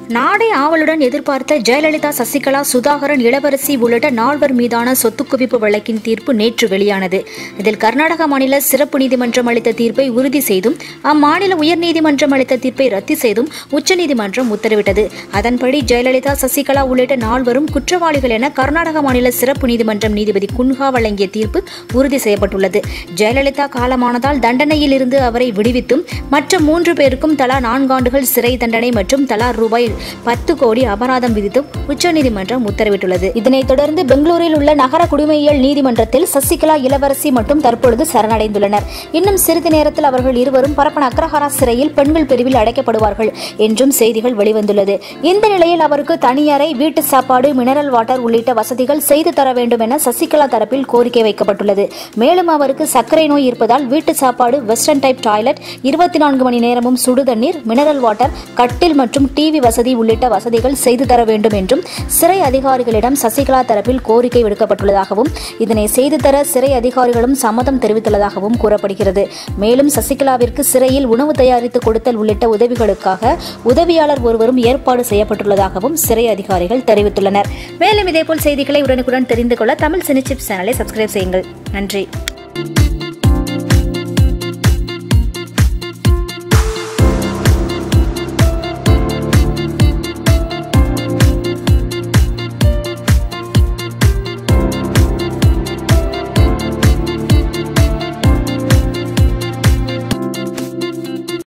நாடே ஆவலுடன் எதிர்பார்த்த ஜெயலலிதா சசிகலா சுதாகரன் இளவரசி உள்ளிட்ட நால்வர் மீதான சொத்து குவிப்பு வழக்கின் தீர்ப்பு நேற்று வெளியானது இதில் கர்நாடக மாநில சிறப்பு நீதிமன்றம் அளித்த தீர்ப்பை உறுதி செய்தும் அம்மாநில உயர்நீதிமன்றம் அளித்த தீர்ப்பை ரத்து செய்தும் உச்சநீதிமன்றம் உத்தரவிட்டது அதன்படி ஜெயலலிதா சசிகலா உள்ளிட்ட நால்வரும் குற்றவாளிகள் என கர்நாடக மாநில சிறப்பு நீதிமன்றம் நீதிபதி குன்ஹா வழங்கிய தீர்ப்பு உறுதி செய்யப்பட்டுள்ளது ஜெயலலிதா காலமானதால் தண்டனையில் இருந்து அவரை விடுவித்தும் மற்ற மூன்று பேருக்கும் தலா நான்காண்டுகள் சிறை தண்டனை மற்றும் தலா ரூபாய் பத்து கோடி அபராதம் விதித்தும் உச்சநீதிமன்றம் உத்தரவிட்டுள்ளது இதனைத் தொடர்ந்து பெங்களூரில் உள்ள நகர குடிமையியல் நீதிமன்றத்தில் சசிகலா இளவரசி மற்றும் தற்பொழுது சரணடைந்துள்ளனர் இன்னும் சிறிது நேரத்தில் அவர்கள் இருவரும் பரப்பன அக்ரஹாரா சிறையில் பெண்கள் பிரிவில் அடைக்கப்படுவார்கள் என்றும் செய்திகள் வெளிவந்துள்ளது இந்த நிலையில் அவருக்கு தனியறை வீட்டு சாப்பாடு மினரல் வாட்டர் உள்ளிட்ட வசதிகள் செய்து தர வேண்டும் என சசிகலா தரப்பில் கோரிக்கை வைக்கப்பட்டுள்ளது மேலும் அவருக்கு சர்க்கரை நோய் இருப்பதால் வீட்டு சாப்பாடு வெஸ்டர்ன் டைப் டாய்லெட் இருபத்தி நான்கு மணி நேரமும் சுடுதண்ணீர் மினரல் வாட்டர் கட்டில் மற்றும் டிவி வசதி உள்ளிட்ட வசதிகள் செய்து தர வேண்டும் என்றும் சிறை அதிகாரிகளிடம் சசிகலா தரப்பில் கோரிக்கை விடுக்கப்பட்டுள்ளதாகவும் இதனை செய்து தர சிறை அதிகாரிகளும் சம்மதம் தெரிவித்துள்ளதாகவும் கூறப்படுகிறது மேலும் சசிகலாவிற்கு சிறையில் உணவு தயாரித்து கொடுத்தல் உள்ளிட்ட உதவிகளுக்காக உதவியாளர் ஒருவரும் ஏற்பாடு செய்யப்பட்டுள்ளதாகவும் சிறை அதிகாரிகள் தெரிவித்துள்ளனர் மேலும் இதேபோல் செய்திகளை உடனுக்குடன் தெரிந்து கொள்ள தமிழ் சினிச்சிப் சேனலை சப்ஸ்கிரைப் செய்யுங்கள் நன்றி